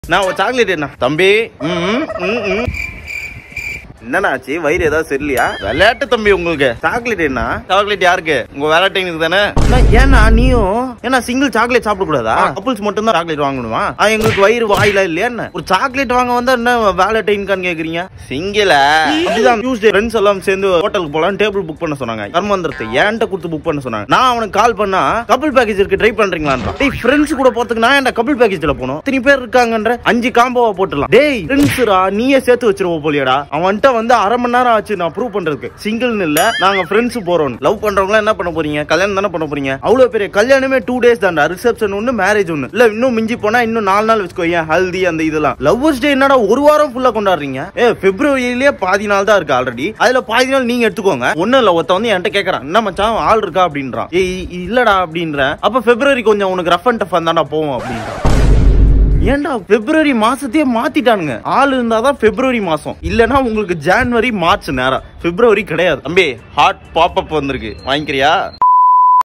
நான் ஒரு சாக்லேட் என்ன தம்பி ம், ம், ம், ம். என்னண்ணா ஆச்சு வயிறு ஏதாவது சரியில்லையா விளையாட்டு தம்பி உங்களுக்கு சாக்லேட் என்ன சாக்லேட் யாருக்கு உங்க விளையாட்டு தானே ஏன்னா நீயும் ஏன்னா சிங்கிள் சாக்லேட் சாப்பிட கூடாதா கப்புள்ஸ் மட்டும் தான் சாக்லேட் வாங்கணுமா ஆ, எங்களுக்கு வயிறு வாயில இல்லையா என்ன ஒரு சாக்லேட் வாங்க வந்தா என்ன வேலட்டைன்கான்னு கேக்குறீங்க சிங்கிள அப்படிதான் டியூஸ்டே ஃப்ரெண்ட்ஸ் எல்லாம் சேர்ந்து ஹோட்டலுக்கு போலாம் டேபிள் புக் பண்ண சொன்னாங்க கர்மந்திரத்தை ஏன்ட்ட கொடுத்து புக் பண்ண சொன்னாங்க நான் அவனுக்கு கால் பண்ணா கபிள் பேக்கேஜ் இருக்கு ட்ரை பண்றீங்களான்னு டேய் ஃப்ரெண்ட்ஸ் கூட போறதுக்கு நான் என்ன கபிள் பேக்கேஜ்ல போகணும் இத்தனை பேர் இருக்காங்கன்ற அஞ்சு காம்போவா போட்டுலாம் டேய் ஃப்ரெண்ட்ஸ்ரா நீயே சேர்த்து வச்சிருவோம் போலியடா அவன்கிட்ட வந்து அரை மணி நேரம் ஆச்சு நான் ப்ரூவ் பண்றதுக்கு சிங்கிள்னு இல்ல நாங்க ஃப்ரெண்ட்ஸ் போறோம் லவ் பண்றவங்க என்ன பண்ண போறீங்க கல்யாணம் தானே பண்ண போறீங்க அவ்வளவு பெரிய கல்யாணமே டூ டேஸ் தான்டா ரிசப்ஷன் ஒண்ணு மேரேஜ் ஒண்ணு இல்ல இன்னும் மிஞ்சி போனா இன்னும் நாலு நாள் வச்சுக்கோங்க ஹல்தி அந்த இதெல்லாம் லவ்வர்ஸ் டே என்னடா ஒரு வாரம் ஃபுல்லா கொண்டாடுறீங்க ஏ பிப்ரவரியிலேயே பாதி நாள் தான் இருக்கு ஆல்ரெடி அதுல பாதி நாள் நீங்க எடுத்துக்கோங்க ஒண்ணும் இல்ல ஒருத்த வந்து என்கிட்ட கேக்குறான் என்ன மச்சான் ஆள் இருக்கா அப்படின்றான் ஏய் இல்லடா அப்படின்றேன் அப்ப பிப்ரவரி கொஞ்சம் உனக்கு ரஃப் அண்ட் டஃப் தான்டா போவோம் அப்படின்றான் ஏன்டா பிப்ரவரி மாசத்தையே மாத்திட்டானுங்க ஆள் இருந்தாதான் பிப்ரவரி மாசம் இல்லனா உங்களுக்கு ஜான்வரி மார்ச் நேரம் பிப்ரவரி கிடையாது தம்பி ஹாட் பாப் அப் வந்திருக்கு வாங்கிக்கிறியா